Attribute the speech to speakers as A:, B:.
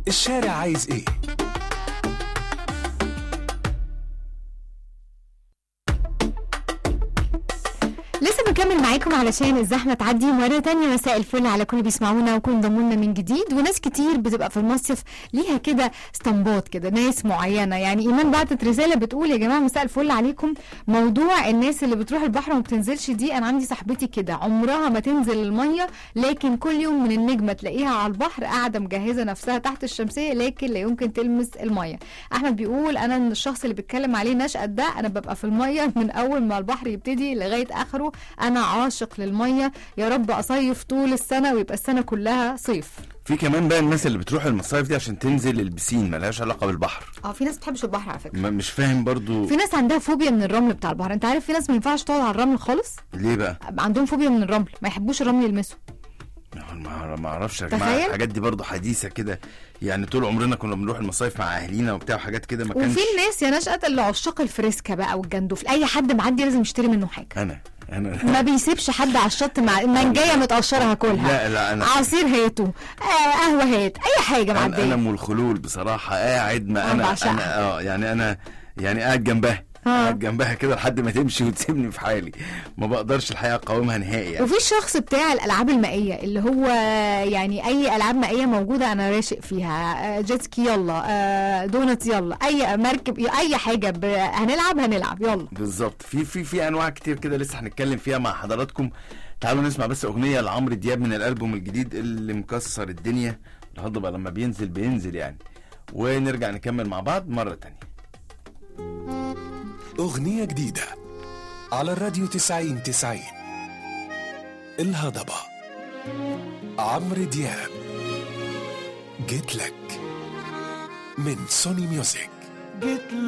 A: الشارع عايز ايه
B: لسه بنكمل معاكم علشان الزحمه تعدي مره تانية مساء الفل على كل بيسمعونا وكل ضمونا من جديد وناس كتير بتبقى في المصيف ليها كده استنباط كده ناس معينه يعني ايمان بعتت رساله بتقول يا جماعه مساء الفل عليكم موضوع الناس اللي بتروح البحر وما بتنزلش دي انا عندي صاحبتي كده عمرها ما تنزل الميه لكن كل يوم من النجمه تلاقيها على البحر قاعده مجهزه نفسها تحت الشمسيه لكن لا يمكن تلمس الميه احمد بيقول انا الشخص اللي بيتكلم عليه نشأت ده انا ببقى في الميه من اول ما البحر يبتدي لغايه اخره انا عاشق للميه يا رب اصيف طول السنه ويبقى السنه كلها صيف
C: في كمان بقى الناس اللي بتروح المصايف دي عشان تنزل البسين ملهاش علاقه بالبحر
B: اه في ناس بتحبش البحر على فكره
C: ما مش فاهم برضو
B: في ناس عندها فوبيا من الرمل بتاع البحر انت عارف في ناس ما ينفعش تقعد على الرمل خالص
C: ليه بقى
B: عندهم فوبيا من الرمل ما يحبوش الرمل يلمسوا
C: ما ما اعرفش يا جماعه
B: تخيل.
C: الحاجات دي برضو حديثه كده يعني طول عمرنا كنا بنروح المصايف مع اهالينا وبتاع وحاجات كده ما كانش
B: وفي الناس يا نشأت اللي عشاق الفريسكا بقى والجندوفلي اي حد معدي لازم يشتري منه حاجه
C: انا انا
B: ما بيسيبش حد على الشط مع منجايه متقشره هاكلها
C: لا لا انا
B: عصير هاته آه قهوه هات اي حاجه
C: انا,
B: معديه
C: أنا ام الخلول بصراحه قاعد ما
B: أنا
C: انا
B: بعشقها.
C: انا اه يعني انا يعني قاعد جنبها
B: ها.
C: قاعد جنبها كده لحد ما تمشي وتسيبني في حالي ما بقدرش الحقيقه اقاومها نهائي يعني
B: وفي الشخص بتاع الالعاب المائيه اللي هو يعني اي العاب مائيه موجوده انا راشق فيها آه، جيت سكي يلا آه، دونت يلا اي مركب اي حاجه ب... هنلعب هنلعب يلا
C: بالظبط في في في انواع كتير كده لسه هنتكلم فيها مع حضراتكم تعالوا نسمع بس اغنيه لعمرو دياب من الالبوم الجديد اللي مكسر الدنيا النهارده بقى لما بينزل بينزل يعني ونرجع نكمل مع بعض مره تانية
A: أغنية جديدة على الراديو تسعين تسعين الهضبة عمرو دياب جيت لك من سوني ميوزك